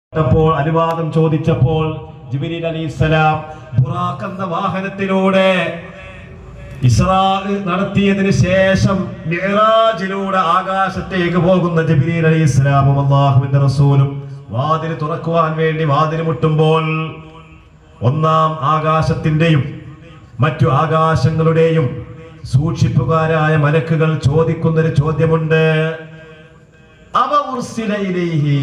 പ്പോൾ അനുവാദം ചോദിച്ചപ്പോൾ ജിബിരിൽ അലിസ്സലാം ബുറാഖ് എന്ന വാഹനത്തിലൂടെ ഇസ്രാ നടത്തിയതിനു ശേഷം മിഹ്റാജിലൂടെ ആകാശത്തേക്ക് പോകുന്ന ജബിരിൽ അലി ഇസ്ലാമും അള്ളാഹുവിന്റെ റസൂലും വാതിൽ തുറക്കുവാൻ വേണ്ടി വാതിൽ മുട്ടുമ്പോൾ ഒന്നാം ആകാശത്തിന്റെയും മറ്റു ആകാശങ്ങളുടെയും സൂക്ഷിപ്പുകാരായ മലക്കുകൾ ചോദിക്കുന്നൊരു ചോദ്യമുണ്ട് അവ ഉർസില ഇലൈഹി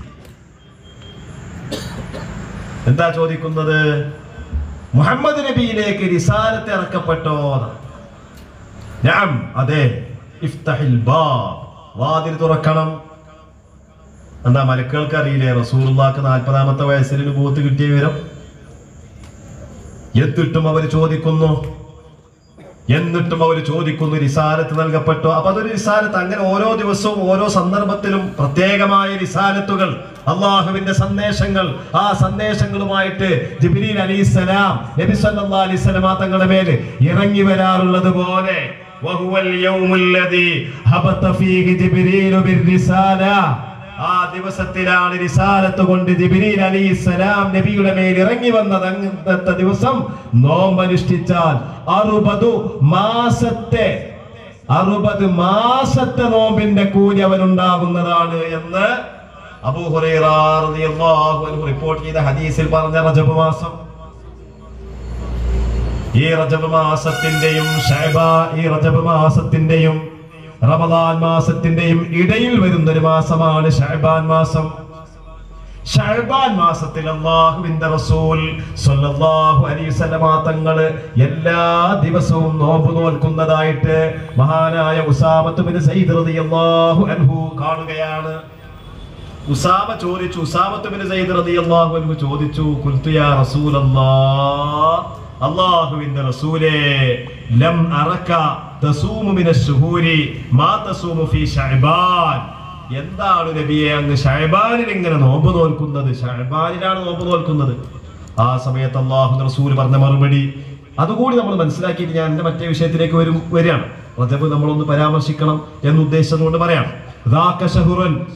എന്താ ചോദിക്കുന്നത് മുഹമ്മദ് നബിയിലേക്ക് റിസാലത്ത് ഇറക്കപ്പെട്ടോ ഞാൻ അതെ ഇഫ്തഹിൽ ബാബ് വാതിൽ തുറക്കണം എന്താ മലക്കുകൾക്ക് അറിയില്ലേ റസൂലുള്ളാക്ക് നാൽപ്പതാമത്തെ വയസ്സിൽ ഒരു ബൂത്ത് കിട്ടിയ വിവരം എന്നിട്ടും അവർ ചോദിക്കുന്നു എന്നിട്ടും അവർ ചോദിക്കുന്നു റിസാലത്ത് നൽകപ്പെട്ടോ അപ്പൊ അതൊരു റിസാലത്ത് അങ്ങനെ ഓരോ ദിവസവും ഓരോ സന്ദർഭത്തിലും പ്രത്യേകമായ റിസാലത്തുകൾ അള്ളാഹുവിന്റെ സന്ദേശങ്ങൾ ആ സന്ദേശങ്ങളുമായിട്ട് ജിബ്രീൽ അലിസ്സലാം നബി സല്ലല്ലാഹു അലൈഹി വസല്ലമ തങ്ങളുടെ മേൽ ഇറങ്ങി വരാറുള്ളത് പോലെ വഹുവൽ യൗമുല്ലദി ഹബത ഫീഹി ജിബ്രീലു ബിർരിസാല ആ ദിവസത്തിലാണ് റിസാലത്ത് കൊണ്ട് ജിബ്രീൽ അലിസ്സലാം നബിയുടെ മേൽ ഇറങ്ങി വന്നത് അങ്ങനത്തെ ദിവസം നോമ്പനുഷ്ഠിച്ചാൽ അറുപതു മാസത്തെ അറുപത് മാസത്തെ നോമ്പിന്റെ കൂലി അവനുണ്ടാകുന്നതാണ് എന്ന് അബൂ ഹുറൈറ റളിയല്ലാഹു അൻഹു റിപ്പോർട്ട് ചെയ്ത ഹദീസിൽ പറഞ്ഞ റജബ് മാസം ഈ റജബ് മാസത്തിന്റെയും ഷൈബ ഈ റജബ് മാസത്തിന്റെയും റമദാൻ മാസത്തിന്റെയും ഇടയിൽ വരുന്ന ഒരു മാസമാണ് ഷൈബാൻ മാസം ഷഅബാൻ മാസത്തിൽ അല്ലാഹുവിന്റെ റസൂൽ സ്വല്ലല്ലാഹു അലൈഹി വസല്ലമ തങ്ങള് എല്ലാ ദിവസവും നോമ്പ് നോൽക്കുന്നതായിട്ട് മഹാനായ ഉസാമത്ത് ബിൻ സയ്യിദ് റളിയല്ലാഹു അൻഹു കാണുകയാണ് ഉസാമ ചോദിച്ചു ഉസാമത്ത് ബിൻ സയ്യിദ് റളിയല്ലാഹു അൻഹു ചോദിച്ചു ഖുൽതു യാ റസൂലല്ലാഹ് അല്ലാഹുവിന്റെ റസൂലേ ലം അറക തസൂമു മിനശ് ശുഹൂരി മാ തസൂമു ഫീ ശഅബാൻ എന്താണ് നബിയെ അങ്ങ് ഷഹബാനിൽ ഇങ്ങനെ നോമ്പ് നോൽക്കുന്നത് ഷഹബാനിലാണ് നോമ്പ് നോൽക്കുന്നത് ആ സമയത്ത് അള്ളാഹു റസൂൽ പറഞ്ഞ മറുപടി അതുകൂടി നമ്മൾ മനസ്സിലാക്കിയിട്ട് ഞാൻ എന്റെ മറ്റേ വിഷയത്തിലേക്ക് വരും വരികയാണ് റജബ് നമ്മളൊന്ന് പരാമർശിക്കണം എന്ന് ഉദ്ദേശിച്ചതുകൊണ്ട് പറയാം ذاك شهر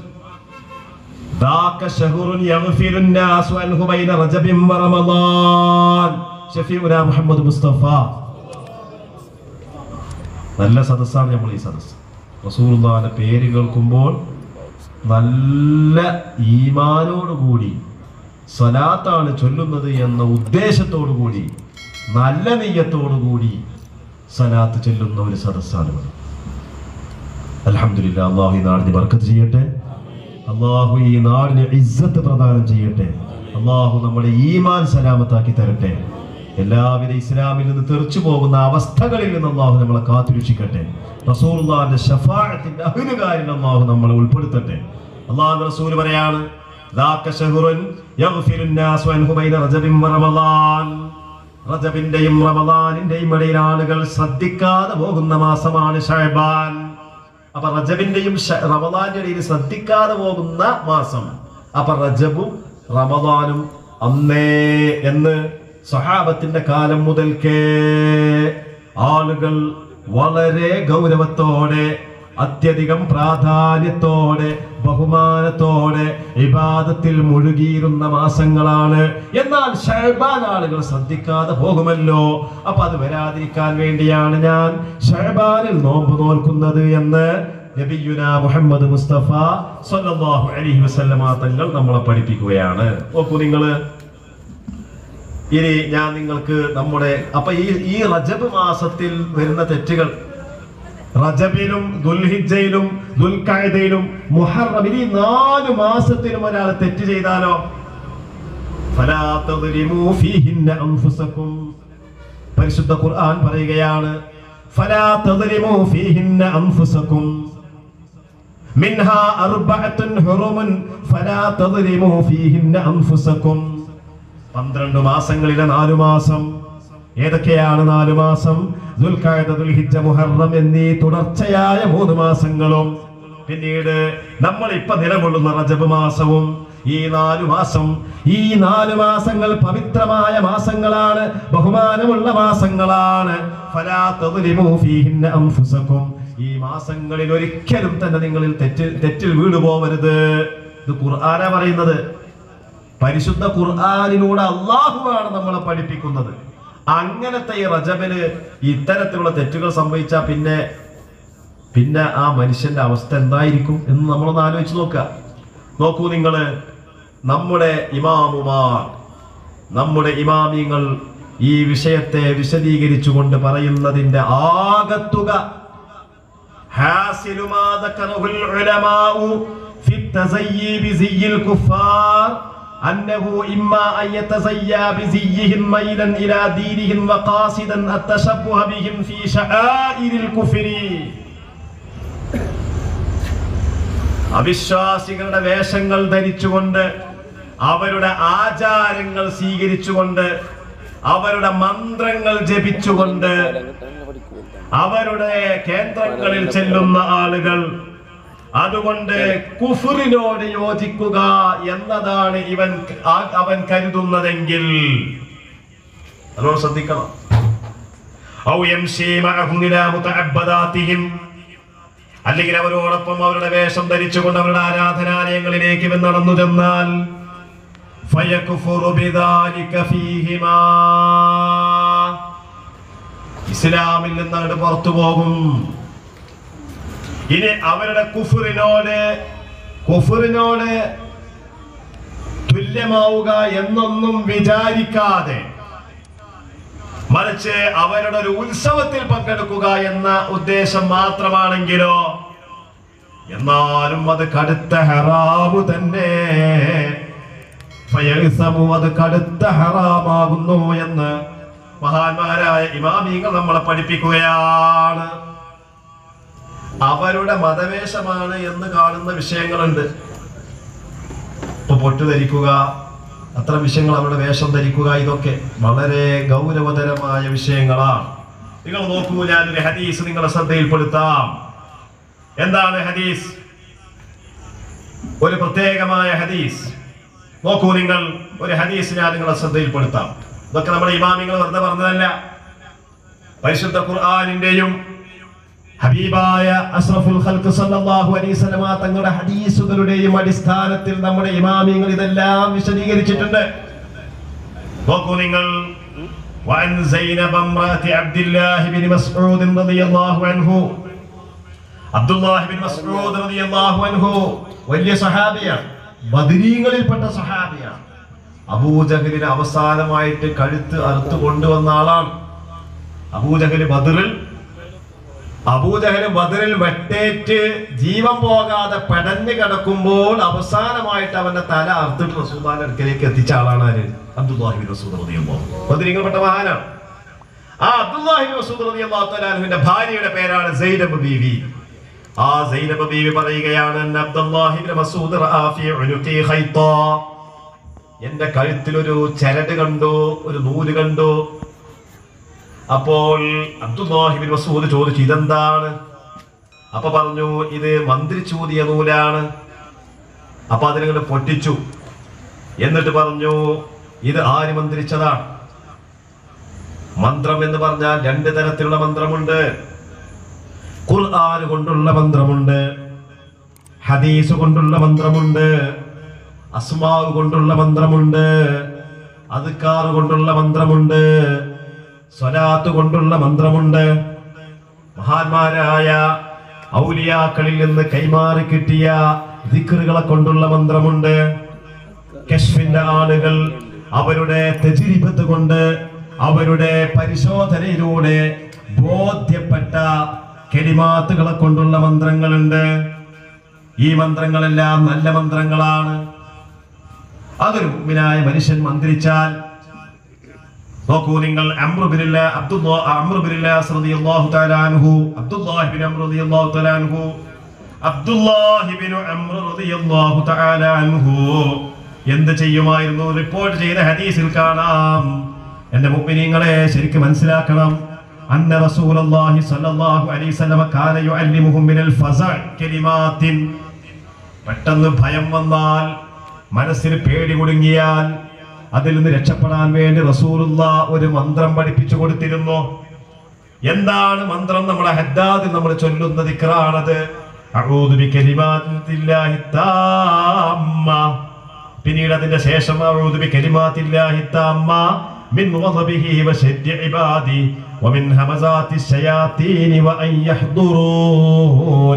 ذاك شهر يغفر الناس عنه بين رجب ورمضان ഷഫീഉന മുഹമ്മദ് മുസ്തഫ നല്ല സദസ്സാണ് നമ്മൾ ഈ സദസ്സ് റസൂലുള്ളാഹിന്റെ പേര് കേൾക്കുമ്പോൾ നല്ല ഈമാനോടുകൂടി സ്വലാത്താണ് ചൊല്ലുന്നത് എന്ന ഉദ്ദേശത്തോടു കൂടി നല്ല നെയ്യത്തോടു കൂടി സലാത്ത് ചൊല്ലുന്ന ഒരു സദസ്സാണ് ഇവിടെ അൽഹംദുലില്ലാ അള്ളാഹു ഈ നാടിന് ബർക്കത്ത് ചെയ്യട്ടെ അള്ളാഹു ഈ നാടിന് ഇസ്സത്ത് പ്രദാനം ചെയ്യട്ടെ അള്ളാഹു നമ്മുടെ ഈമാൻ സലാമത്താക്കി തരട്ടെ എല്ലാവിധ ഇസ്ലാമിൽ നിന്ന് തെറിച്ചു പോകുന്ന അവസ്ഥകളിൽ നിന്ന് അള്ളാഹു നമ്മളെ കാത്തുരക്ഷിക്കട്ടെ റസൂലുള്ളാഹിന്റെ ഷഫാഅത്തിന്റെ അഹ്ലുകാരിൽ അള്ളാഹു നമ്മളെ ഉൾപ്പെടുത്തട്ടെ അള്ളാഹു റസൂൽ പറയാണ് ذاك شهر يغفر الناس عنه بين رجب ورمضان റജബിന്റെയും റമദാനിന്റെയും ഇടയിൽ ആളുകൾ ശ്രദ്ധിക്കാതെ പോകുന്ന മാസമാണ് ഷഹബാൻ അപ്പൊ റജബിന്റെയും ഷ- റമദാന്റെ ഇടയിൽ ശ്രദ്ധിക്കാതെ പോകുന്ന മാസം അപ്പൊ റജബും റമദാനും അന്നേ എന്ന് സഹാബത്തിന്റെ കാലം മുതൽക്കേ ആളുകൾ വളരെ ഗൗരവത്തോടെ അത്യധികം പ്രാധാന്യത്തോടെ ബഹുമാനത്തോടെ ഇബാദത്തിൽ മുഴുകിയിരുന്ന മാസങ്ങളാണ് എന്നാൽ ഷഹബാൻ ആളുകൾ ശ്രദ്ധിക്കാതെ പോകുമല്ലോ അപ്പൊ അത് വരാതിരിക്കാൻ വേണ്ടിയാണ് ഞാൻ ഷഹബാനിൽ നോമ്പ് നോൽക്കുന്നത് എന്ന് നബിയുന മുഹമ്മദ് മുസ്തഫ സല്ലല്ലാഹു അലൈഹി വസല്ലമ തങ്ങൾ നമ്മളെ പഠിപ്പിക്കുകയാണ് നോക്കൂ നിങ്ങള് ഇനി ഞാൻ നിങ്ങൾക്ക് നമ്മുടെ അപ്പൊ ഈ ഈ റജബ് മാസത്തിൽ വരുന്ന തെറ്റുകൾ റജബിലും ദുൽഹിജയിലും ദുൽഖഅദയിലും മുഹറം ഈ നാല് മാസത്തിലും ഒരാൾ തെറ്റ് ചെയ്താലോ ഫലാ തദ്ലിമൂ ഫീഹിന്ന അൻഫുസകും പരിശുദ്ധ ഖുർആൻ പറയുകയാണ് ഫലാ തദ്ലിമൂ ഫീഹിന്ന അൻഫുസകും മിൻഹാ അർബഅത്തുൻ ഹുറുമുൻ ഫലാ തദ്ലിമൂ ഫീഹിന്ന അൻഫുസകും പന്ത്രണ്ട് മാസങ്ങളിലെ നാലു മാസം ഏതൊക്കെയാണ് നാലു മാസം ദുൽഖഅദ, ദുൽഹിജ്ജ മുഹറം എന്നീ തുടർച്ചയായ മൂന്ന് മാസങ്ങളും പിന്നീട് നമ്മൾ ഇപ്പൊ നിലകൊള്ളുന്ന റജബ് മാസവും ഈ നാലു മാസം ഈ നാലു മാസങ്ങൾ പവിത്രമായ മാസങ്ങളാണ് ബഹുമാനമുള്ള മാസങ്ങളാണ് ഫലാ തദ്ലിമൂ ഫീഹിന്ന അൻഫുസകും ഈ മാസങ്ങളിൽ ഒരിക്കലും തന്നെ നിങ്ങളിൽ തെറ്റ് തെറ്റിൽ വീണു പോവരുത് ഇത് ഖുർആനാ പറയുന്നത് പരിശുദ്ധ ഖുർആാനിലൂടെ അള്ളാഹുവാണ് നമ്മളെ പഠിപ്പിക്കുന്നത് അങ്ങനത്തെ ഈ റജബില് ഇത്തരത്തിലുള്ള തെറ്റുകൾ സംഭവിച്ചാൽ പിന്നെ പിന്നെ ആ മനുഷ്യന്റെ അവസ്ഥ എന്തായിരിക്കും എന്ന് നമ്മളൊന്ന് ആലോചിച്ച് നോക്കുക നോക്കൂ നിങ്ങൾ നമ്മുടെ ഇമാമുമാർ നമ്മുടെ ഇമാമിങ്ങൾ ഈ വിഷയത്തെ വിശദീകരിച്ചുകൊണ്ട് പറയുന്നതിന്റെ ആകത്തുക حاصل ما ذكره العلماء في التزيي بزي الكفار أنه إما أن يتزيى بزيهم ميلا إلى دينهم وقاصدا التشبه بهم في شعائر الكفر അവിശ്വാസികളുടെ വേഷങ്ങൾ ധരിച്ചുകൊണ്ട് അവരുടെ ആചാരങ്ങൾ സ്വീകരിച്ചുകൊണ്ട് അവരുടെ മന്ത്രങ്ങൾ ജപിച്ചുകൊണ്ട് അവരുടെ കേന്ദ്രങ്ങളിൽ ചെല്ലുന്ന ആളുകൾ അതുകൊണ്ട് കുഫറിനോട് യോജിക്കുക എന്നതാണ് ഇവൻ ആ- അവൻ കരുതുന്നതെങ്കിൽ അതോട് ശ്രദ്ധിക്കണം ഔ യംശി മഅഹും ഇലാ മുതഅബ്ബദാതിഹിം. അല്ലെങ്കിൽ അവരോടൊപ്പം അവരുടെ വേഷം ധരിച്ചുകൊണ്ട് അവരുടെ ആരാധനാലയങ്ങളിലേക്ക് ഇവൻ നടന്നു ചെന്നാൽ ഫയക്ഫുറു ബിദാലിക ഫീഹിമാ ഇസ്ലാമിൽ നിന്ന് അങ്ങോട്ട് പുറത്തു പോകും ഇനി അവരുടെ കുഫറിനോട് കുഫറിനോട് തുല്യമാവുക എന്നൊന്നും വിചാരിക്കാതെ മറിച്ച് അവരുടെ ഒരു ഉത്സവത്തിൽ പങ്കെടുക്കുക എന്ന ഉദ്ദേശം മാത്രമാണെങ്കിലോ എന്നാലും അത് കടുത്ത ഹറാമു തന്നെ ഫയഇസമു അത് കടുത്ത ഹറാമാകുന്നു എന്ന് മഹാന്മാരായ ഇമാമികൾ നമ്മളെ പഠിപ്പിക്കുകയാണ് അവരുടെ മതവേഷമാണ് എന്ന് കാണുന്ന വിഷയങ്ങളുണ്ട് ഇപ്പൊ പൊട്ടു ധരിക്കുക അത്ര വിഷയങ്ങൾ അവരുടെ വേഷം ധരിക്കുക ഇതൊക്കെ വളരെ ഗൗരവതരമായ വിഷയങ്ങളാണ് നിങ്ങൾ നോക്കൂ ഞാനൊരു ഹദീസ് നിങ്ങളെ ശ്രദ്ധയിൽപ്പെടുത്താം എന്താണ് ഹദീസ് ഒരു പ്രത്യേകമായ ഹദീസ് നോക്കൂ നിങ്ങൾ ഒരു ഹദീസ് ഞാൻ നിങ്ങളെ ശ്രദ്ധയിൽപ്പെടുത്താം ഇതൊക്കെ നമ്മുടെ ഇമാമിങ്ങൾ വെറുതെ പറഞ്ഞതല്ല പരിശുദ്ധ ഖുർആാനിന്റെയും ഹബീബായ അസ്രഫുൽ ഖൽഖ് സല്ലല്ലാഹു അലൈഹി വസല്ലമ തങ്ങളുടെ ഹദീസുകളുടെയും അടിസ്ഥാനത്തിൽ നമ്മുടെ ഇമാമിങ്ങൾ ഇതെല്ലാം വിശദീകരിച്ചിട്ടുണ്ട് നോക്കൂ നിങ്ങൾ وعن زينب امرأة عبد الله بن مسعود رضي الله عنه عبد الله بن مسعود رضي الله عنه വലിയ സഹാബിയാണ് ബദരീങ്ങളിൽപ്പെട്ട സഹാബിയാണ് അബൂജഹലിന് അവസാനമായിട്ട് കഴുത്ത് അറുത്ത് കൊണ്ടുവന്ന ആളാണ് അബൂജഹല് ബദറിൽ അബൂജഹല് ബദറിൽ വെട്ടേറ്റ് ജീവൻ പോകാതെ പെടഞ്ഞു കിടക്കുമ്പോൾ അവസാനമായിട്ട് അവന്റെ തല അറുത്തിട്ട് റസൂദാന്റെ അടുക്കലേക്ക് എത്തിച്ച ആളാണ് ആര് അബ്ദുല്ലാഹിബിൻ റസൂദ് റളിയല്ലാഹു ബദരീങ്ങൾപ്പെട്ട മഹാനാണ് ആ അബ്ദുല്ലാഹിബിൻ റസൂദ് റളിയല്ലാഹു തആലാഹുവിന്റെ ഭാര്യയുടെ പേരാണ് സൈനബ് ബീവി ആ സൈനബ് ബീവി പറയുകയാണ് "അന്ന അബ്ദുല്ലാഹിബ്ന മസ്ഊദ് റആ ഫീ ഉനുഖി ഖൈത്താ എന്റെ കഴുത്തിൽ ഒരു ചരട് കണ്ടു ഒരു നൂല് കണ്ടു അപ്പോൾ അബ്ദുല്ലാഹിബിൻ മസൂദ് ചോദിച്ചു ഇതെന്താണ് അപ്പൊ പറഞ്ഞു ഇത് മന്ത്രിച്ചൂതിയ നൂലാണ് അപ്പൊ അതിനങ്ങോട്ട് പൊട്ടിച്ചു എന്നിട്ട് പറഞ്ഞു ഇത് ആര് മന്ത്രിച്ചതാണ് മന്ത്രം എന്ന് പറഞ്ഞാൽ രണ്ട് തരത്തിലുള്ള മന്ത്രമുണ്ട് ഖുർആൻ കൊണ്ടുള്ള മന്ത്രമുണ്ട് ഹദീസ് കൊണ്ടുള്ള മന്ത്രമുണ്ട് അസ്മാവ് കൊണ്ടുള്ള മന്ത്രമുണ്ട് അതുക്കാറ് കൊണ്ടുള്ള മന്ത്രമുണ്ട് സ്വലാത്ത് കൊണ്ടുള്ള മന്ത്രമുണ്ട് മഹാന്മാരായ ഔലിയാക്കളിൽ നിന്ന് കൈമാറി കിട്ടിയ ദിക്റുകളെ കൊണ്ടുള്ള മന്ത്രമുണ്ട് കശ്മിന്റെ ആളുകൾ അവരുടെ തെജിരിപത്ത് കൊണ്ട് അവരുടെ പരിശോധനയിലൂടെ ബോധ്യപ്പെട്ട കെളിമാത്തുകളെ കൊണ്ടുള്ള മന്ത്രങ്ങളുണ്ട് ഈ മന്ത്രങ്ങളെല്ലാം നല്ല മന്ത്രങ്ങളാണ് അതൊരു മുഅ്മിനായ മനുഷ്യൻ മന്ത്രിച്ചാൽ നോക്കൂ നിങ്ങൾ അമ്രുബിനില്ല അബ്ദുല്ലാ അമ്രുബിനില്ല റളിയല്ലാഹു തആല അൻഹു അബ്ദുല്ലാഹി ബിൻ അംർ റളിയല്ലാഹു തആല അൻഹു അബ്ദുല്ലാഹി ബിൻ അംർ റളിയല്ലാഹു തആല അൻഹു എന്ത് ചെയ്യുമായിരുന്നു റിപ്പോർട്ട് ചെയ്ത ഹദീസിൽ കാണാം എന്റെ മുഅ്മിനീങ്ങളെ ശരിക്കും മനസ്സിലാക്കണം അന്ന റസൂലുള്ളാഹി സ്വല്ലല്ലാഹു അലൈഹി വസല്ലമ കാന യുഅല്ലിമുഹും മിനൽ ഫസഅ കലിമാത്തിൻ പെട്ടെന്ന് ഭയം വന്നാൽ മനസ്സിൽ പേടി കുടുങ്ങിയാൽ അതിൽ നിന്ന് രക്ഷപ്പെടാൻ വേണ്ടി റസൂലുള്ള ഒരു മന്ത്രം പഠിപ്പിച്ചു കൊടുത്തിരുന്നു എന്താണ് മന്ത്രം നമ്മുടെ ഹദ്ദാദിൽ നമ്മൾ ചൊല്ലുന്ന ദിക്റാണത് അഊദു ബികലിമാത്തില്ലാഹി താമ്മ പിന്നീട് അതിന്റെ ശേഷം അഊദു ബികലിമാത്തില്ലാഹി തമ്മ മിൻ വദബിഹി വശദ്ദി ഇബാദി വമിൻ ഹമസാത്തി ശയാത്തീൻ വഅൻ യഹ്ദുറൂൻ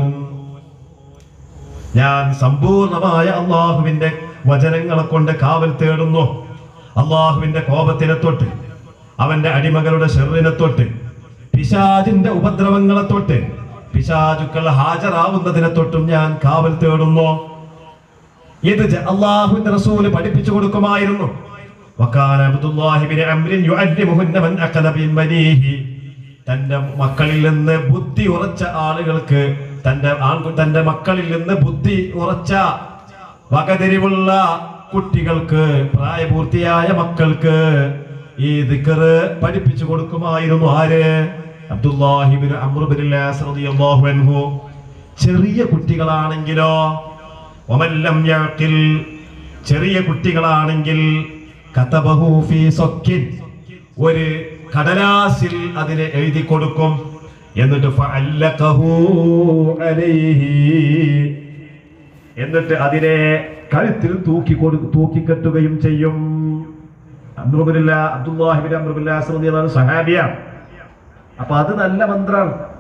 ഞാൻ സമ്പൂർണമായ അള്ളാഹുവിന്റെ വചനങ്ങളെ കൊണ്ട് കാവൽ തേടുന്നു അള്ളാഹുവിന്റെ കോപത്തിനെ തൊട്ട് അവന്റെ അടിമകളുടെ ഷെറിനെ തൊട്ട് പിശാജിന്റെ ഉപദ്രവങ്ങളെ തൊട്ട് പിശാചുക്കൾ ഹാജരാവുന്നതിനെ തൊട്ടും ഞാൻ കാവൽ തേടുന്നു ഇത് ജ- അള്ളാഹുവിന്റെ റസൂല് പഠിപ്പിച്ചു കൊടുക്കുമായിരുന്നു വക്കാന അബ്ദുല്ലാഹി ബിൻ അംറിൻ യുഅല്ലിമുഹുന്ന മൻ അഖല ബിൻ ബനീഹി തന്റെ മക്കളിൽ നിന്ന് ബുദ്ധി ഉറച്ച ആളുകൾക്ക് തന്റെ ആൺകു തന്റെ മക്കളിൽ നിന്ന് ബുദ്ധി ഉറച്ച വകതിരിവുള്ള കുട്ടികൾക്ക് പ്രായപൂർത്തിയായ മക്കൾക്ക് ഈ ദിക്കറ് പഠിപ്പിച്ചു കൊടുക്കുമായിരുന്നു ആര് അബ്ദുല്ലാഹിബിൻ അമ്രുബിൻ റളിയല്ലാഹു അൻഹു ചെറിയ കുട്ടികളാണെങ്കിലോ ഒമല്ലം യഅഖിൽ ചെറിയ കുട്ടികളാണെങ്കിൽ കതബഹു ഫീ സൊക്കിൻ ഒരു കടലാസിൽ അതിനെ എഴുതി കൊടുക്കും എന്നിട്ട് ഫഅല്ലഖഹു അലൈഹി എന്നിട്ട് അതിനെ കഴുത്തിൽ തൂക്കി കൊടു തൂക്കിക്കെട്ടുകയും ചെയ്യും അബ്ദുല്ലാഹിബിൻ അബ്ദുല്ലാഹിബിൻ അമ്രുബില്ലാ സഹാബിയ അപ്പൊ അത് നല്ല മന്ത്രാണ്